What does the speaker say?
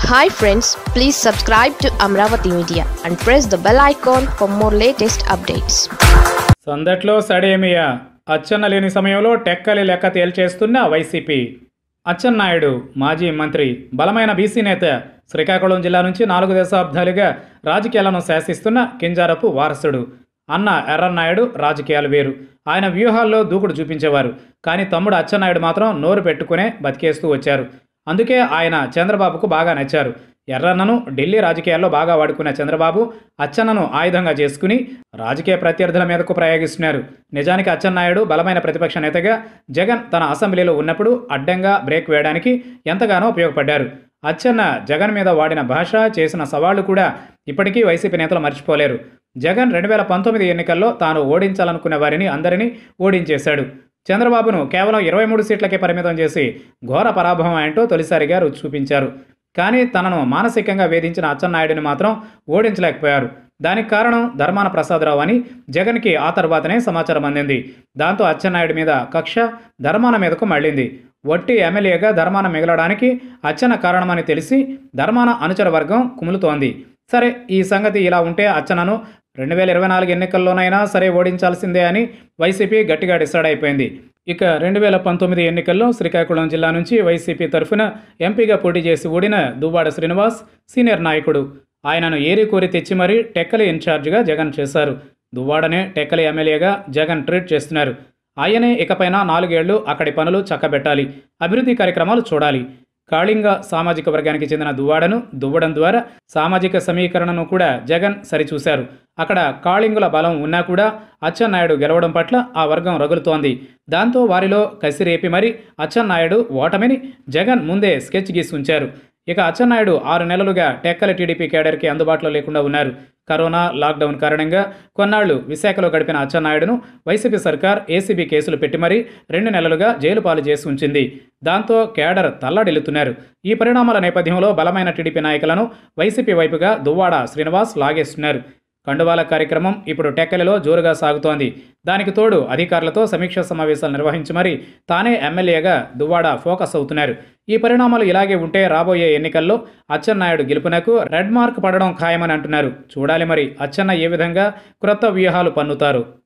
hi friends please subscribe to Amaravati media and press the bell icon for more latest updates సందట్లో సడేమియా అచ్చెన్న లేని సమయంలో టెక్కలి లెక్క తేల్చేస్తున్న వైసీపీ అచ్చెన్నాయుడు మాజీ మంత్రి బలమైన బీసీ నేత శ్రీకాకుళం జిల్లా నుంచి నాలుగు దశాబ్దాలుగా రాజకీయాలను శాసిస్తున్న కింజారపు వారసుడు అన్న ఎర్రన్నాయుడు రాజకీయాలు వేరు ఆయన వ్యూహాల్లో దూకుడు చూపించేవారు కానీ తమ్ముడు అచ్చెన్నాయుడు మాత్రం నోరు పెట్టుకునే బతికేస్తూ వచ్చారు అందుకే ఆయన చంద్రబాబుకు బాగా నచ్చారు ఎర్రన్నను ఢిల్లీ రాజకీయాల్లో బాగా వాడుకున్న చంద్రబాబు అచ్చెన్నను ఆయుధంగా చేసుకుని రాజకీయ ప్రత్యర్థుల మీదకు ప్రయోగిస్తున్నారు నిజానికి అచ్చెన్నాయుడు బలమైన ప్రతిపక్ష నేతగా జగన్ తన అసెంబ్లీలో ఉన్నప్పుడు అడ్డంగా బ్రేక్ వేయడానికి ఎంతగానో ఉపయోగపడ్డారు అచ్చెన్న జగన్ మీద వాడిన భాష చేసిన సవాళ్లు కూడా ఇప్పటికీ వైసీపీ నేతలు మర్చిపోలేరు జగన్ రెండు వేల పంతొమ్మిది ఎన్నికల్లో తాను ఓడించాలనుకున్న వారిని అందరినీ ఓడించేశాడు చంద్రబాబును కేవలం ఇరవై మూడు సీట్లకే పరిమితం చేసి ఘోర పరాభవం ఏంటో తొలిసారిగా రుచి చూపించారు కానీ తనను మానసికంగా వేధించిన అచ్చెన్నాయుడిని మాత్రం ఓడించలేకపోయారు దానికి కారణం ధర్మాన ప్రసాదరావు అని జగన్కి ఆ తర్వాతనే సమాచారం అందింది దాంతో అచ్చెన్నాయుడి మీద కక్ష ధర్మాన మీదకు మళ్ళింది వట్టి ఎమ్మెల్యేగా ధర్మాన మిగలడానికి అచ్చెన్న కారణమని తెలిసి ధర్మాన అనుచర వర్గం కుములుతోంది సరే ఈ సంగతి ఇలా ఉంటే అచ్చెన్నను రెండు వేల ఇరవై నాలుగు ఎన్నికల్లోనైనా సరే ఓడించాల్సిందే అని వైసీపీ గట్టిగా డిసైడ్ అయిపోయింది ఇక రెండు వేల పంతొమ్మిది ఎన్నికల్లో శ్రీకాకుళం జిల్లా నుంచి వైసీపీ తరఫున ఎంపీగా పోటీ చేసి ఓడిన దువ్వాడ శ్రీనివాస్ సీనియర్ నాయకుడు ఆయనను ఏరి కోరి తెచ్చి మరీ టెక్కలి ఇన్ఛార్జిగా జగన్ చేశారు దువ్వాడనే టెక్కలి ఎమ్మెల్యేగా జగన్ ట్రీట్ చేస్తున్నారు ఆయనే ఇకపైన నాలుగేళ్లు అక్కడి పనులు చక్కబెట్టాలి అభివృద్ధి కార్యక్రమాలు చూడాలి కాళింగ సామాజిక వర్గానికి చెందిన దువ్వాడను దువ్వడం ద్వారా సామాజిక సమీకరణను కూడా జగన్ సరిచూశారు అక్కడ కాళింగుల బలం ఉన్నా కూడా అచ్చెన్నాయుడు గెలవడం పట్ల ఆ వర్గం రగులుతోంది దాంతో వారిలో కసిరేపి మరి అచ్చెన్నాయుడు ఓటమిని జగన్ ముందే స్కెచ్ గీసి ఉంచారు ఇక అచ్చెన్నాయుడు ఆరు నెలలుగా టెక్కల టీడీపీ కేడర్కి అందుబాటులో లేకుండా ఉన్నారు కరోనా లాక్డౌన్ కారణంగా కొన్నాళ్లు విశాఖలో గడిపిన అచ్చెన్నాయుడును వైసీపీ సర్కార్ ఏసీబీ కేసులు పెట్టి మరీ రెండు నెలలుగా జైలు పాలు చేసి ఉంచింది దాంతో కేడర్ తల్లడిల్లుతున్నారు ఈ పరిణామాల నేపథ్యంలో బలమైన టీడీపీ నాయకులను వైసీపీ వైపుగా దువ్వాడ శ్రీనివాస్ లాగేస్తున్నారు కండువాల కార్యక్రమం ఇప్పుడు టెక్కలిలో జోరుగా సాగుతోంది దానికి తోడు అధికారులతో సమీక్షా సమావేశాలు నిర్వహించి మరీ తానే ఎమ్మెల్యేగా దువ్వాడ ఫోకస్ అవుతున్నారు ఈ పరిణామాలు ఇలాగే ఉంటే రాబోయే ఎన్నికల్లో అచ్చెన్నాయుడు గెలుపునకు రెడ్ మార్క్ పడడం ఖాయమని అంటున్నారు చూడాలి మరి అచ్చెన్న ఏ విధంగా క్రొత్త వ్యూహాలు పన్నుతారు